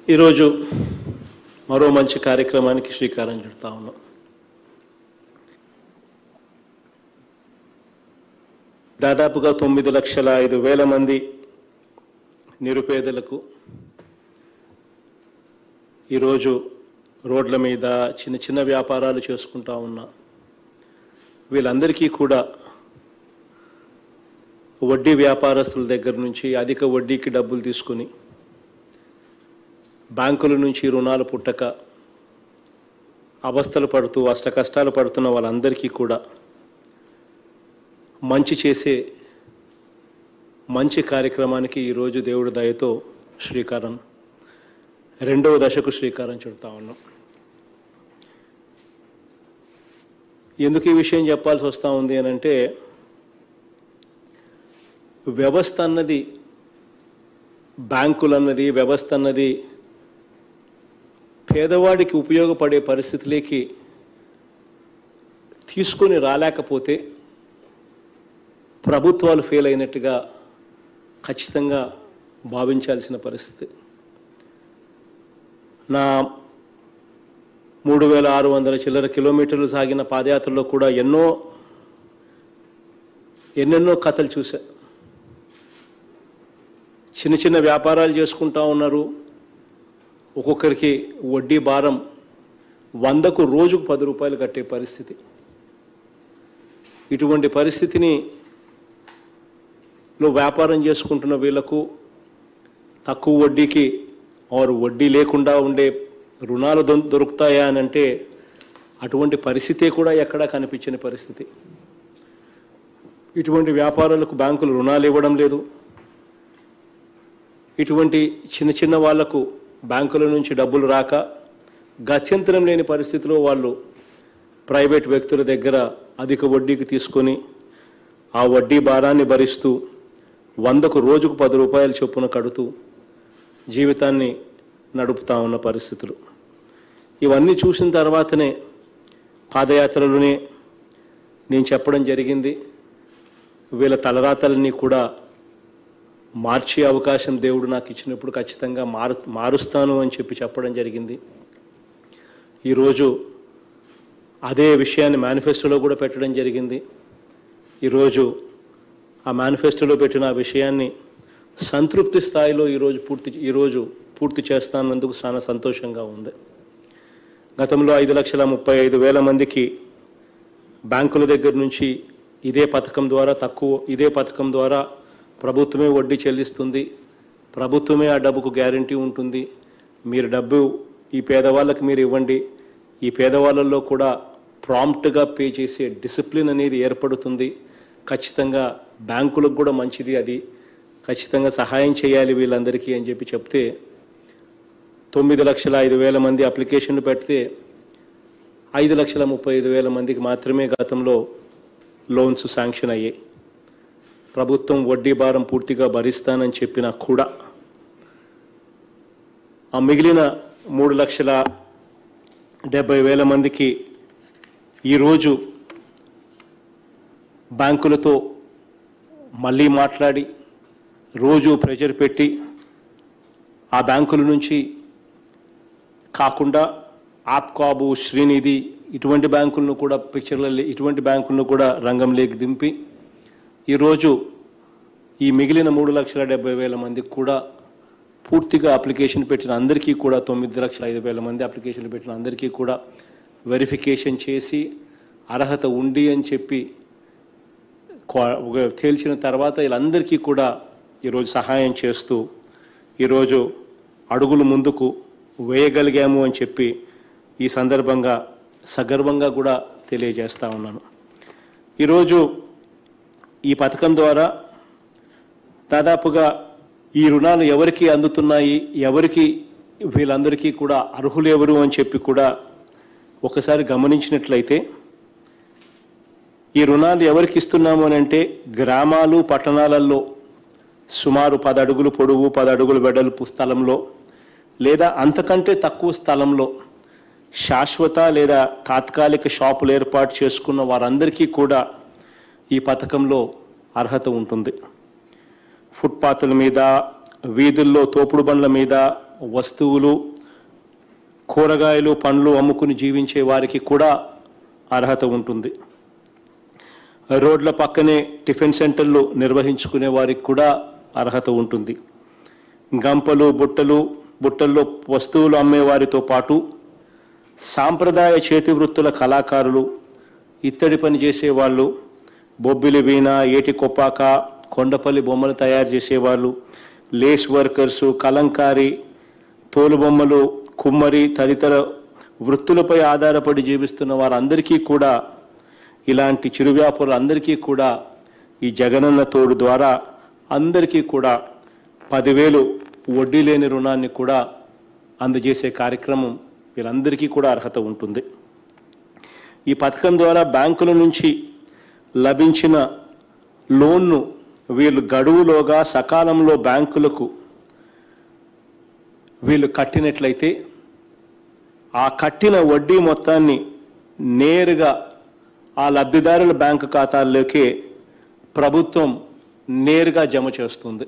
ఈరోజు మరో మంచి కార్యక్రమానికి శ్రీకారం చుడతా ఉన్నాం దాదాపుగా తొమ్మిది లక్షల ఐదు వేల మంది నిరుపేదలకు ఈరోజు రోడ్ల మీద చిన్న చిన్న వ్యాపారాలు చేసుకుంటా ఉన్నా వీళ్ళందరికీ కూడా వడ్డీ వ్యాపారస్తుల దగ్గర నుంచి అధిక వడ్డీకి డబ్బులు తీసుకుని బ్యాంకుల నుంచి రుణాలు పుట్టక అవస్థలు పడుతూ అష్ట కష్టాలు పడుతున్న వాళ్ళందరికీ కూడా మంచి చేసే మంచి కార్యక్రమానికి ఈరోజు దేవుడి దయతో శ్రీకారం రెండవ దశకు శ్రీకారం చుడతా ఉన్నాం ఎందుకు ఈ విషయం చెప్పాల్సి వస్తూ ఉంది అని అంటే వ్యవస్థ అన్నది బ్యాంకులు అన్నది వ్యవస్థ అన్నది పేదవాడికి ఉపయోగపడే పరిస్థితిలోకి తీసుకొని రాలేకపోతే ప్రభుత్వాలు ఫెయిల్ అయినట్టుగా ఖచ్చితంగా భావించాల్సిన పరిస్థితి నా మూడు వేల ఆరు వందల చిల్లర కిలోమీటర్లు సాగిన పాదయాత్రలో కూడా ఎన్నో ఎన్నెన్నో కథలు చూసా చిన్న చిన్న వ్యాపారాలు చేసుకుంటా ఉన్నారు ఒక్కొక్కరికి వడ్డీ భారం వందకు రోజుకు పది రూపాయలు కట్టే పరిస్థితి ఇటువంటి పరిస్థితిని లో వ్యాపారం చేసుకుంటున్న వీళ్లకు తక్కువ వడ్డీకి వారు వడ్డీ లేకుండా ఉండే రుణాలు దొ- దొరుకుతాయా అని అంటే అటువంటి పరిస్థితే కూడా ఎక్కడా కనిపించని పరిస్థితి ఇటువంటి వ్యాపారాలకు బ్యాంకులు రుణాలు ఇవ్వడం లేదు ఇటువంటి చిన్న చిన్న వాళ్లకు బ్యాంకుల నుంచి డబ్బులు రాక గత్యంతరం లేని పరిస్థితిలో వాళ్ళు ప్రైవేట్ వ్యక్తుల దగ్గర అధిక వడ్డీకి తీసుకొని ఆ వడ్డీ భారాన్ని భరిస్తూ వందకు రోజుకు పది రూపాయల చొప్పున కడుతూ జీవితాన్ని నడుపుతా ఉన్న పరిస్థితులు ఇవన్నీ చూసిన తర్వాతనే పాదయాత్రలోనే నేను చెప్పడం జరిగింది వీళ్ళ తలరాతలన్నీ కూడా మార్చే అవకాశం దేవుడు నాకు ఇచ్చినప్పుడు ఖచ్చితంగా మారు మారుస్తాను అని చెప్పి చెప్పడం జరిగింది ఈరోజు అదే విషయాన్ని మేనిఫెస్టోలో కూడా పెట్టడం జరిగింది ఈరోజు ఆ మేనిఫెస్టోలో పెట్టిన ఆ విషయాన్ని సంతృప్తి స్థాయిలో ఈరోజు పూర్తి ఈరోజు పూర్తి చేస్తానందుకు చాలా సంతోషంగా ఉంది గతంలో ఐదు లక్షల ముప్పై ఐదు వేల మందికి బ్యాంకుల దగ్గర నుంచి ఇదే పథకం ద్వారా తక్కువ ఇదే పథకం ద్వారా ప్రభుత్వమే వడ్డీ చెల్లిస్తుంది ప్రభుత్వమే ఆ డబ్బుకు గ్యారంటీ ఉంటుంది మీరు డబ్బు ఈ పేదవాళ్ళకి మీరు ఇవ్వండి ఈ పేదవాళ్ళల్లో కూడా ప్రాంప్ట్గా పే చేసే డిసిప్లిన్ అనేది ఏర్పడుతుంది ఖచ్చితంగా బ్యాంకులకు కూడా మంచిది అది ఖచ్చితంగా సహాయం చేయాలి వీళ్ళందరికీ అని చెప్పి చెప్తే తొమ్మిది లక్షల ఐదు వేల మంది అప్లికేషన్లు పెడితే ఐదు లక్షల ముప్పై ఐదు వేల మందికి మాత్రమే గతంలో లోన్స్ శాంక్షన్ అయ్యాయి ప్రభుత్వం వడ్డీ భారం పూర్తిగా భరిస్తానని చెప్పినా కూడా ఆ మిగిలిన మూడు లక్షల డెబ్బై వేల మందికి ఈరోజు బ్యాంకులతో మళ్ళీ మాట్లాడి రోజు ప్రెషర్ పెట్టి ఆ బ్యాంకుల నుంచి కాకుండా ఆప్కాబు శ్రీనిధి ఇటువంటి బ్యాంకులను కూడా పిక్చర్లలో ఇటువంటి బ్యాంకులను కూడా రంగంలోకి దింపి ఈరోజు ఈ మిగిలిన మూడు లక్షల డెబ్బై వేల మందికి కూడా పూర్తిగా అప్లికేషన్ పెట్టిన అందరికీ కూడా తొమ్మిది లక్షల ఐదు వేల మంది అప్లికేషన్లు పెట్టిన అందరికీ కూడా వెరిఫికేషన్ చేసి అర్హత ఉంది అని చెప్పి క్వా- ఒక తేల్చిన తర్వాత వీళ్ళందరికీ కూడా ఈరోజు సహాయం చేస్తూ ఈరోజు అడుగులు ముందుకు వేయగలిగాము అని చెప్పి ఈ సందర్భంగా సగర్వంగా కూడా తెలియజేస్తా ఉన్నాను ఈరోజు ఈ పథకం ద్వారా దాదాపుగా ఈ రుణాలు ఎవరికి అందుతున్నాయి ఎవరికి వీళ్ళందరికీ కూడా అర్హులు ఎవరు అని చెప్పి కూడా ఒకసారి గమనించినట్లయితే ఈ రుణాలు ఎవరికి ఇస్తున్నాము అని అంటే గ్రామాలు పట్టణాలలో సుమారు పది అడుగులు పొడవు పది అడుగుల వెడల్పు స్థలంలో లేదా అంతకంటే తక్కువ స్థలంలో శాశ్వత లేదా తాత్కాలిక షాపులు ఏర్పాటు చేసుకున్న వారందరికీ కూడా ఈ పథకంలో అర్హత ఉంటుంది ఫుట్పాత్ల మీద వీధుల్లో తోపుడు బండ్ల మీద వస్తువులు కూరగాయలు పండ్లు అమ్ముకుని జీవించే వారికి కూడా అర్హత ఉంటుంది రోడ్ల పక్కనే టిఫిన్ సెంటర్లు నిర్వహించుకునే వారికి కూడా అర్హత ఉంటుంది గంపలు బుట్టలు బుట్టల్లో వస్తువులు అమ్మే వారితో పాటు సాంప్రదాయ చేతి వృత్తుల కళాకారులు ఇత్తడి పని చేసేవాళ్ళు బొబ్బిలి వీణ ఏటి కొప్పాక కొండపల్లి బొమ్మలు తయారు చేసేవాళ్ళు లేస్ వర్కర్సు కలంకారి తోలుబొమ్మలు కుమ్మరి తదితర వృత్తులపై ఆధారపడి జీవిస్తున్న వారందరికీ కూడా ఇలాంటి చిరు వ్యాపారులందరికీ కూడా ఈ జగనన్న తోడు ద్వారా అందరికీ కూడా పదివేలు వడ్డీ లేని రుణాన్ని కూడా అందజేసే కార్యక్రమం వీళ్ళందరికీ కూడా అర్హత ఉంటుంది ఈ పథకం ద్వారా బ్యాంకుల నుంచి లభించిన లోన్ను వీళ్ళు గడువులోగా సకాలంలో బ్యాంకులకు వీళ్ళు కట్టినట్లయితే ఆ కట్టిన వడ్డీ మొత్తాన్ని నేరుగా ఆ లబ్ధిదారుల బ్యాంకు ఖాతాల్లోకే ప్రభుత్వం నేరుగా జమ చేస్తుంది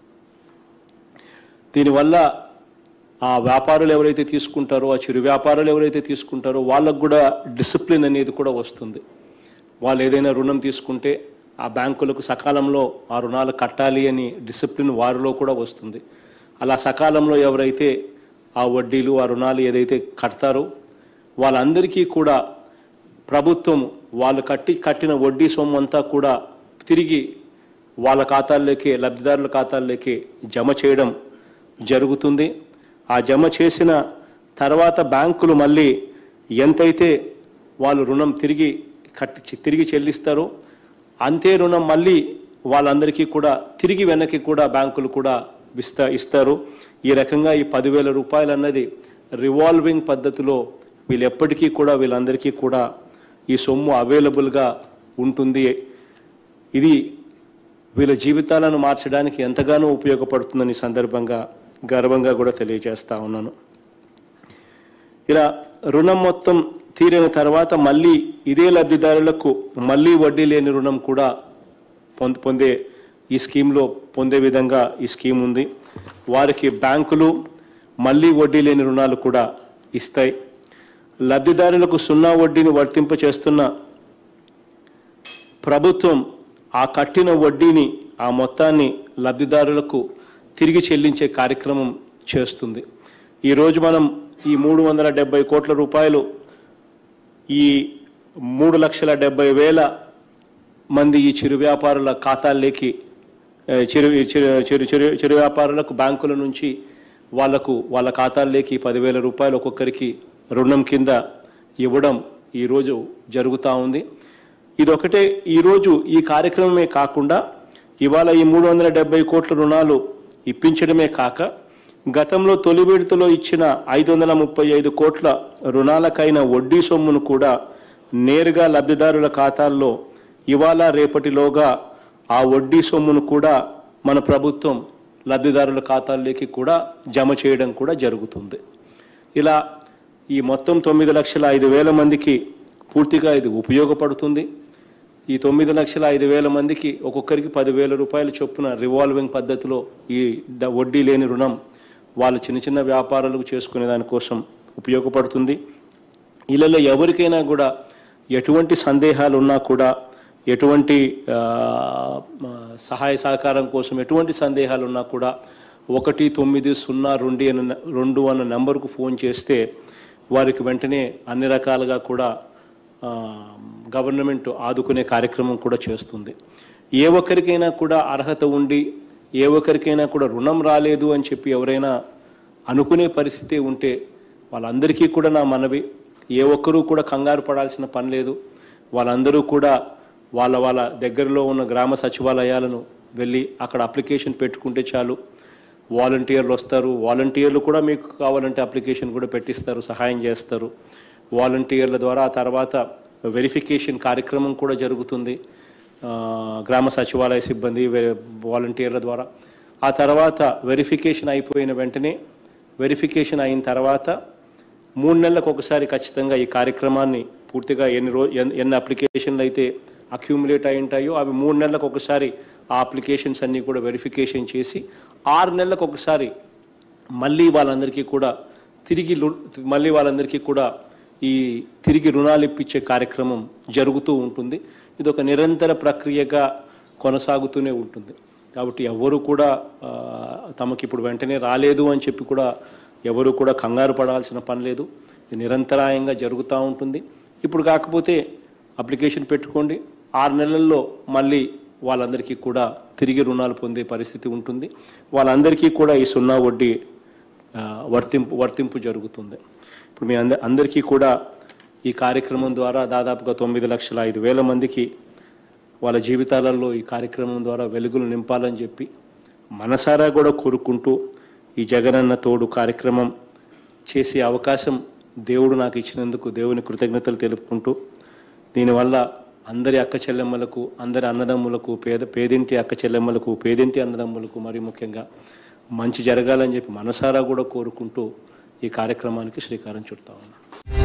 దీనివల్ల ఆ వ్యాపారులు ఎవరైతే తీసుకుంటారో ఆ చిరు వ్యాపారులు ఎవరైతే తీసుకుంటారో వాళ్ళకు కూడా డిసిప్లిన్ అనేది కూడా వస్తుంది వాళ్ళు ఏదైనా రుణం తీసుకుంటే ఆ బ్యాంకులకు సకాలంలో ఆ రుణాలు కట్టాలి అని డిసిప్లిన్ వారిలో కూడా వస్తుంది అలా సకాలంలో ఎవరైతే ఆ వడ్డీలు ఆ రుణాలు ఏదైతే కడతారో వాళ్ళందరికీ కూడా ప్రభుత్వం వాళ్ళు కట్టి కట్టిన వడ్డీ సొమ్ము అంతా కూడా తిరిగి వాళ్ళ ఖాతాల్లోకి లబ్ధిదారుల ఖాతాల్లోకి జమ చేయడం జరుగుతుంది ఆ జమ చేసిన తర్వాత బ్యాంకులు మళ్ళీ ఎంతైతే వాళ్ళు రుణం తిరిగి కట్టి తిరిగి చెల్లిస్తారో అంతే రుణం మళ్ళీ వాళ్ళందరికీ కూడా తిరిగి వెనక్కి కూడా బ్యాంకులు కూడా ఇస్తా ఇస్తారు ఈ రకంగా ఈ పదివేల రూపాయలు అన్నది రివాల్వింగ్ పద్ధతిలో వీళ్ళు ఎప్పటికీ కూడా వీళ్ళందరికీ కూడా ఈ సొమ్ము అవైలబుల్గా ఉంటుంది ఇది వీళ్ళ జీవితాలను మార్చడానికి ఎంతగానో ఉపయోగపడుతుందని ఈ సందర్భంగా గర్వంగా కూడా తెలియజేస్తా ఉన్నాను ఇలా రుణం మొత్తం తీరిన తర్వాత మళ్ళీ ఇదే లబ్ధిదారులకు మళ్ళీ వడ్డీ లేని రుణం కూడా పొంద పొందే ఈ స్కీమ్లో పొందే విధంగా ఈ స్కీమ్ ఉంది వారికి బ్యాంకులు మళ్ళీ వడ్డీ లేని రుణాలు కూడా ఇస్తాయి లబ్ధిదారులకు సున్నా వడ్డీని వర్తింప చేస్తున్న ప్రభుత్వం ఆ కట్టిన వడ్డీని ఆ మొత్తాన్ని లబ్ధిదారులకు తిరిగి చెల్లించే కార్యక్రమం చేస్తుంది ఈరోజు మనం ఈ మూడు వందల డెబ్బై కోట్ల రూపాయలు ఈ మూడు లక్షల డెబ్బై వేల మంది ఈ చిరు వ్యాపారుల ఖాతాల్లోకి ఏ, చిరు చిరు చిరు చిరు చిరు వ్యాపారులకు బ్యాంకుల నుంచి వాళ్లకు వాళ్ళ ఖాతాల్లోకి పదివేల రూపాయలు ఒక్కొక్కరికి రుణం కింద ఇవ్వడం ఈరోజు జరుగుతూ ఉంది ఇదొకటే ఈరోజు ఈ కార్యక్రమమే కాకుండా ఇవాళ ఈ మూడు వందల డెబ్బై కోట్ల రుణాలు ఇప్పించడమే కాక గతంలో తొలి విడతలో ఇచ్చిన ఐదు వందల ముప్పై ఐదు కోట్ల రుణాలకైన వడ్డీ సొమ్మును కూడా నేరుగా లబ్ధిదారుల ఖాతాల్లో ఇవాళ రేపటిలోగా ఆ వడ్డీ సొమ్మును కూడా మన ప్రభుత్వం లబ్ధిదారుల ఖాతాల్లోకి కూడా జమ చేయడం కూడా జరుగుతుంది ఇలా ఈ మొత్తం తొమ్మిది లక్షల ఐదు వేల మందికి పూర్తిగా ఇది ఉపయోగపడుతుంది ఈ తొమ్మిది లక్షల ఐదు వేల మందికి ఒక్కొక్కరికి పదివేల రూపాయల చొప్పున రివాల్వింగ్ పద్ధతిలో ఈ డ- వడ్డీ లేని రుణం వాళ్ళు చిన్న చిన్న వ్యాపారాలకు చేసుకునే దానికోసం ఉపయోగపడుతుంది ఇళ్ళలో ఎవరికైనా కూడా ఎటువంటి సందేహాలు ఉన్నా కూడా ఎటువంటి ఆ, ఆ, సహాయ సహకారం కోసం ఎటువంటి సందేహాలు ఉన్నా కూడా ఒకటి తొమ్మిది సున్నా రెండు అన్న రెండు అన్న నెంబర్కు ఫోన్ చేస్తే వారికి వెంటనే అన్ని రకాలుగా కూడా ఆ, గవర్నమెంట్ ఆదుకునే కార్యక్రమం కూడా చేస్తుంది ఏ ఒక్కరికైనా కూడా అర్హత ఉండి ఏ ఒక్కరికైనా కూడా రుణం రాలేదు అని చెప్పి ఎవరైనా అనుకునే పరిస్థితి ఉంటే వాళ్ళందరికీ కూడా నా మనవి ఏ ఒక్కరూ కూడా కంగారు పడాల్సిన పని లేదు వాళ్ళందరూ కూడా వాళ్ళ వాళ్ళ దగ్గరలో ఉన్న గ్రామ సచివాలయాలను వెళ్ళి అక్కడ అప్లికేషన్ పెట్టుకుంటే చాలు వాలంటీర్లు వస్తారు వాలంటీర్లు కూడా మీకు కావాలంటే అప్లికేషన్ కూడా పెట్టిస్తారు సహాయం చేస్తారు వాలంటీర్ల ద్వారా ఆ తర్వాత వెరిఫికేషన్ కార్యక్రమం కూడా జరుగుతుంది ఆ, గ్రామ సచివాలయ సిబ్బంది వే- వాలంటీర్ల ద్వారా ఆ తర్వాత వెరిఫికేషన్ అయిపోయిన వెంటనే వెరిఫికేషన్ అయిన తర్వాత మూడు నెలలకు ఒకసారి ఖచ్చితంగా ఈ కార్యక్రమాన్ని పూర్తిగా ఎన్ని రో ఎన్- ఎన్ని అప్లికేషన్లు అయితే అక్యూములేట్ అయి ఉంటాయో అవి మూడు నెలలకు ఒకసారి ఆ అప్లికేషన్స్ అన్నీ కూడా వెరిఫికేషన్ చేసి ఆరు నెలలకు ఒకసారి మళ్ళీ వాళ్ళందరికీ కూడా తిరిగి లు- మళ్ళీ వాళ్ళందరికీ కూడా ఈ తిరిగి రుణాలు ఇప్పించే కార్యక్రమం జరుగుతూ ఉంటుంది ఇది ఒక నిరంతర ప్రక్రియగా కొనసాగుతూనే ఉంటుంది కాబట్టి ఎవరు కూడా ఆ, తమకి ఇప్పుడు వెంటనే రాలేదు అని చెప్పి కూడా ఎవరు కూడా కంగారు పడాల్సిన పని లేదు ఇది నిరంతరాయంగా జరుగుతూ ఉంటుంది ఇప్పుడు కాకపోతే అప్లికేషన్ పెట్టుకోండి ఆరు నెలల్లో మళ్ళీ వాళ్ళందరికీ కూడా తిరిగి రుణాలు పొందే పరిస్థితి ఉంటుంది వాళ్ళందరికీ కూడా ఈ సున్నా వడ్డీ ఆ, వర్తింపు వర్తింపు జరుగుతుంది ఇప్పుడు మీ అంద అందరికీ కూడా ఈ కార్యక్రమం ద్వారా దాదాపుగా తొమ్మిది లక్షల ఐదు వేల మందికి వాళ్ళ జీవితాలలో ఈ కార్యక్రమం ద్వారా వెలుగులు నింపాలని చెప్పి మనసారా కూడా కోరుకుంటూ ఈ జగనన్న తోడు కార్యక్రమం చేసే అవకాశం దేవుడు నాకు ఇచ్చినందుకు దేవుని కృతజ్ఞతలు తెలుపుకుంటూ దీనివల్ల అందరి అక్క చెల్లెమ్మలకు అందరి అన్నదమ్ములకు పేద పేదింటి అక్క చెల్లెమ్మలకు పేదింటి అన్నదమ్ములకు మరి ముఖ్యంగా మంచి జరగాలని చెప్పి మనసారా కూడా కోరుకుంటూ ఈ కార్యక్రమానికి శ్రీకారం చుడతా ఉన్నాను